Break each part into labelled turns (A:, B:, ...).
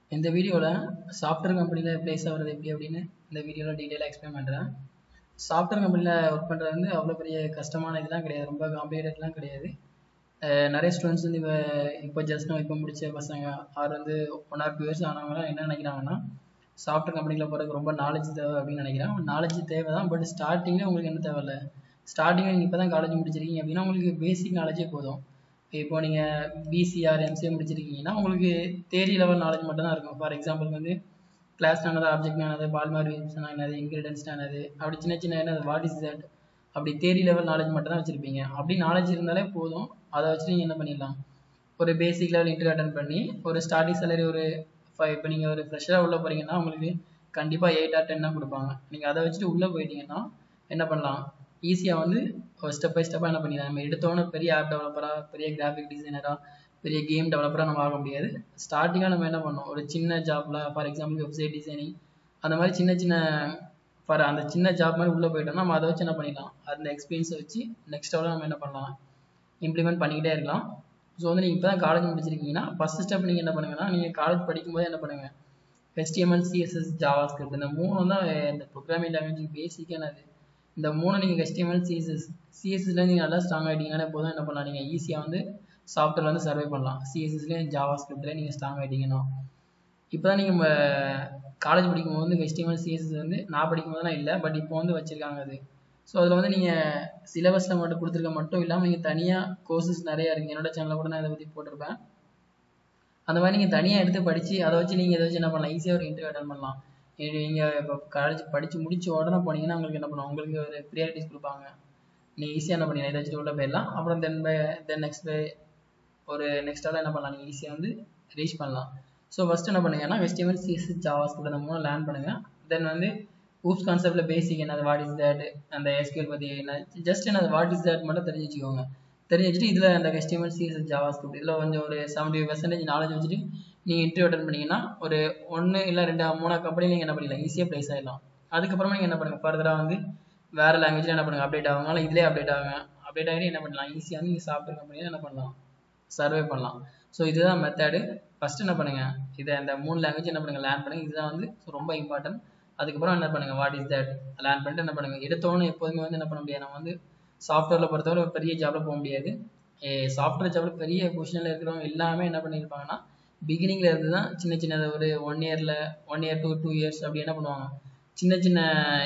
A: இந்த வீடியோவில் சாஃப்ட்வேர் கம்பெனியில் ப்ளேஸ் ஆகிறது எப்படி அப்படின்னு இந்த வீடியோவில் டீட்டெயிலாக எக்ஸ்பிளைன் பண்ணுறேன் சாஃப்ட்வேர் கம்பெனியில் ஒர்க் பண்ணுறது வந்து அவ்வளோ பெரிய கஷ்டமான இதெல்லாம் கிடையாது ரொம்ப காம்ப்ளிகேட்டட்லாம் கிடையாது அஹ் நிறைய ஸ்டூடெண்ட்ஸ் வந்து இப்போ இப்போ ஜஸ்ட் இப்போ முடிச்ச பசங்க ஆர் வந்து ஒன் ஆர் டூ இயர்ஸ் ஆனவங்களாம் என்ன நினைக்கிறாங்கன்னா சாஃப்ட்வேர் கம்பெனியில் போகிறதுக்கு ரொம்ப நாலேஜ் தேவை அப்படின்னு நினைக்கிறேன் நாலேஜ் தேவை தான் பட் ஸ்டார்டிங்கில் உங்களுக்கு என்ன தேவையில்ல ஸ்டார்டிங்கில் நீங்கள் இப்போ தான் காலேஜ் முடிச்சிருக்கீங்க அப்படின்னா உங்களுக்கு பேசிக் நாலேஜே போதும் இப்போ நீங்கள் பிசிஆர் எம்சிஏ முடிச்சிருக்கீங்கன்னா உங்களுக்கு தேரி லெவல் நாலேஜ் மட்டும் தான் இருக்கும் ஃபார் எக்ஸாம்பிளுக்கு வந்து கிளாஸ் ஆனது ஆப்ஜெக்ட் ஆனது பால்மார் வேவ்ஸ்னா என்னது இன்கிரிடன்ஸ் ஆனது அப்படி சின்ன சின்ன என்னது வாட் இஸ் தட் அப்படி தேரி லெவல் நாலேஜ் மட்டும் தான் வச்சுருப்பீங்க அப்படி நாலேஜ் இருந்தாலே போதும் அதை வச்சு நீங்கள் என்ன பண்ணிடலாம் ஒரு பேசிக் லெவல் இன்டர்வியூ அட்டன் பண்ணி ஒரு ஸ்டார்டிங் சேலரி ஒரு ஃபைவ் இப்போ நீங்கள் ஒரு ஃப்ரெஷராக உள்ளே போகிறீங்கன்னா உங்களுக்கு கண்டிப்பாக எயிட் ஆர் டென் தான் கொடுப்பாங்க நீங்கள் அதை வச்சுட்டு உள்ளே போயிட்டீங்கன்னா என்ன பண்ணலாம் ஈஸியாக வந்து ஒரு ஸ்டெப் பை ஸ்டெப்பாக என்ன பண்ணிடலாம் நம்ம எடுத்தோன்னே பெரிய ஆப் டெவலப்பராக பெரிய கிராஃபிக் டிசைனராக பெரிய கேம் டெவலப்பராக நம்ம ஆக முடியாது ஸ்டார்டிங்காக நம்ம என்ன பண்ணோம் ஒரு சின்ன ஜாப்பில் ஃபார் எக்ஸாம்பிள் வெப்சைட் டிசைனிங் அந்த மாதிரி சின்ன சின்ன ஃபார் அந்த சின்ன ஜாப் மாதிரி உள்ளே போயிட்டோம்னா நம்ம அதை வச்சு என்ன பண்ணிடலாம் அந்த எக்ஸ்பீரியன்ஸை வச்சு நெக்ஸ்ட் லெவலில் நம்ம என்ன பண்ணலாம் இம்ப்ளிமெண்ட் பண்ணிக்கிட்டே இருக்கலாம் ஸோ வந்து நீங்கள் இப்போ தான் காலேஜ் முடிச்சிருக்கீங்கன்னா ஃபஸ்ட் ஸ்டெப் நீங்கள் என்ன பண்ணுங்கன்னா நீங்கள் காலேஜ் படிக்கும்போது என்ன பண்ணுங்கள் HTML சிஎஸ்எஸ் ஜாவா ஸ்கிரிப்ட் இந்த மூணு தான் இந்த ப்ரோக்ராமிங் லாங்குவேஜ் பேசிக்கானது இந்த மூணு நீங்கள் HTML சிஎஸ்எஸ் சிஎஸ்எஸ்ல நீங்கள் நல்லா ஸ்ட்ராங் ஆகிட்டீங்கன்னா போதும் என்ன பண்ணலாம் நீங்கள் ஈஸியாக வந்து சாஃப்ட்வேர் வந்து சர்வே பண்ணலாம் சிஎஸ்எஸ்லேயும் ஜாவா ஸ்கிரிப்ட்லேயும் நீங்கள் ஸ்ட்ராங் ஆகிட்டீங்கன்னா இப்போ தான் நீங்கள் காலேஜ் படிக்கும்போது வந்து HTML சிஎஸ்எஸ் வந்து நான் படிக்கும்போதெல்லாம் இல்லை பட் இப்போ வந்து வச்சுருக்காங்க அது ஸோ அதில் வந்து நீங்கள் சிலபஸில் மட்டும் கொடுத்துருக்க மட்டும் இல்லாமல் நீங்கள் தனியாக கோர்சஸ் நிறையா இருக்குது என்னோட சேனலில் கூட நான் இதை பற்றி போட்டிருப்பேன் அந்த மாதிரி நீங்கள் தனியாக எடுத்து படித்து அதை வச்சு நீங்கள் இதை வச்சு என்ன பண்ணலாம் ஈஸியாக ஒரு இன்டர்வியூ அட்டன் பண்ணலாம் நீங்கள் இப்போ காலேஜ் படித்து முடிச்ச உடனே போனீங்கன்னா உங்களுக்கு என்ன பண்ணுவோம் உங்களுக்கு ஒரு ப்ரியாரிட்டிஸ் கொடுப்பாங்க நீங்கள் ஈஸியாக என்ன பண்ணிடலாம் இதை வச்சுட்டு உள்ள போயிடலாம் அப்புறம் then by then next by ஒரு நெக்ஸ்ட் லெவலில் என்ன பண்ணலாம் நீங்கள் ஈஸியாக வந்து ரீச் பண்ணலாம் ஸோ ஃபஸ்ட்டு என்ன பண்ணுங்கன்னா HTML சிஎஸ்எஸ் ஜாவா ஸ்கிரிப்ட் அந்த மூணு லேர்ன் பண்ணுங்கள் தென் வந்து ஊப்ஸ் கான்செப்டில் பேசிக் என்னது வாட் இஸ் தட் அந்த எஸ்கியூஎல் பற்றி என்ன ஜஸ்ட் என்னது வாட் இஸ் தட் மட்டும் தெரிஞ்சு வச்சுக்கோங்க தெரிஞ்சு வச்சுட்டு இதில் அந்த HTML சிஎஸ்எஸ் ஜாவா ஸ்கிரிப்ட் இதில் கொஞ்சம் ஒரு செவன்டி பர்சன்டேஜ் நாலேஜ் வச்சுட்டு நீங்கள் இன்டர்வியூ அட்டன் பண்ணீங்கன்னா ஒரு ஒன்று இல்லை ரெண்டு மூணு கம்பெனி நீங்கள் என்ன பண்ணிடலாம் ஈஸியாக ப்ளேஸ் ஆகிடலாம் அதுக்கப்புறமா நீங்கள் என்ன பண்ணுங்கள் ஃபர்தராக வந்து வேறு லாங்குவேஜில் என்ன பண்ணுங்கள் அப்டேட் ஆகுங்களா இதிலே அப்டேட் ஆகுங்க அப்டேட் ஆகிட்டு என்ன பண்ணலாம் ஈஸியாக வந்து நீங்கள் சாஃப்ட்வேர் கம்பெனியில் என்ன பண்ணலாம் சர்வே பண்ணலாம் ஸோ இதுதான் மெத்தடு ஃபஸ்ட்டு என்ன பண்ணுங்கள் இதை அந்த மூணு லாங்குவேஜ் என்ன பண்ணுங்கள் லேர்ன் பண்ணுங்கள் இதுதான் வந்து ரொம்ப இம்பார்ட்டன்ட் அதுக்கப்புறம் என்ன பண்ணுங்கள் வாட் இஸ் தட் லேர்ன் பண்ணிட்டு என்ன பண்ணுங்கள் எடுத்தோன்னு எப்போதுமே வந்து என்ன பண்ண முடியாது நம்ம வந்து சாஃப்ட்வேரில் பொறுத்தவரை ஒரு பெரிய ஜாபில் போக முடியாது சாஃப்ட்வேர் ஜாபில் பெரிய பொசிஷனில் இருக்கிறவங்க எல்லாமே என்ன பண்ணியிருப்பாங்கன்னா பிகினிங்கில் இருந்து தான் சின்ன சின்ன ஒரு ஒன் இயரில் one year two two years அப்படி என்ன பண்ணுவாங்க சின்ன சின்ன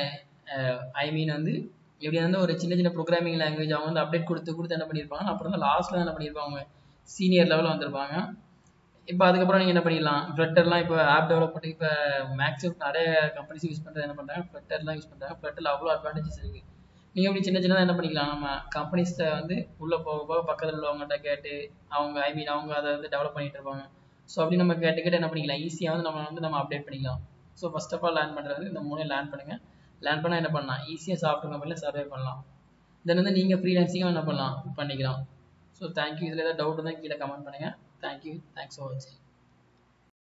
A: ஐ மீன் வந்து எப்படி வந்து ஒரு சின்ன சின்ன ப்ரோக்ராமிங் லாங்குவேஜ் அவங்க வந்து அப்டேட் கொடுத்து கொடுத்து என்ன பண்ணியிருப்பாங்க அப்புறம் தான் லாஸ்ட்டில் என்ன பண்ணியிருப்பாங்க சீனியர் லெவலில் வந்திருப்பாங்க இப்போ அதுக்கப்புறம் நீங்கள் என்ன பண்ணிடலாம் ஃப்ளட்டர்லாம் இப்போ ஆப் டெவலப் பண்ணி இப்போ மேக்ஸிமம் நிறைய கம்பெனிஸ் யூஸ் பண்ணுறது என்ன பண்ணுறாங்க ஃப்ளட்டர்லாம் யூஸ் பண்ணுறாங்க ஃப்ளட்டரில் அவ்வளோ அட்வான்டேஜஸ் இருக்குது நீங்கள் அப்படி சின்ன சின்னதாக என்ன பண்ணிக்கலாம் நம்ம கம்பெனிஸை வந்து உள்ளே போக போக பக்கத்தில் உள்ளவங்ககிட்ட கேட்டு அவங்க ஐ மீன் அவங்க அதை வந்து டெவலப் பண்ணிட்டு இருப்பாங்க ஸோ அப்படி நம்ம கேட்டு கேட்டு என்ன பண்ணிக்கலாம் ஈஸியாக வந்து நம்ம வந்து நம்ம அப்டேட் பண்ணிக்கலாம் so first of all learn பண்ணுறது இந்த மூணு லேர்ன் பண்ணுங்கள் லேர்ன் பண்ணால் என்ன பண்ணலாம் ஈஸியாக சாஃப்ட்வேர் கம்பெனியில் சர்வே பண்ணலாம் தென் வந்து நீங்கள் ஃப்ரீலான்சிங்காக என்ன பண்ணலாம் பண்ணிக்கலாம் ஸோ தேங்க்யூ இதில் ஏதாவது டவுட் இருந்தால் கீழே கமெண்ட் பண்ணுங்கள் தேங்க்யூ தேங்க்ஸ் ஃபார் வாட்சிங்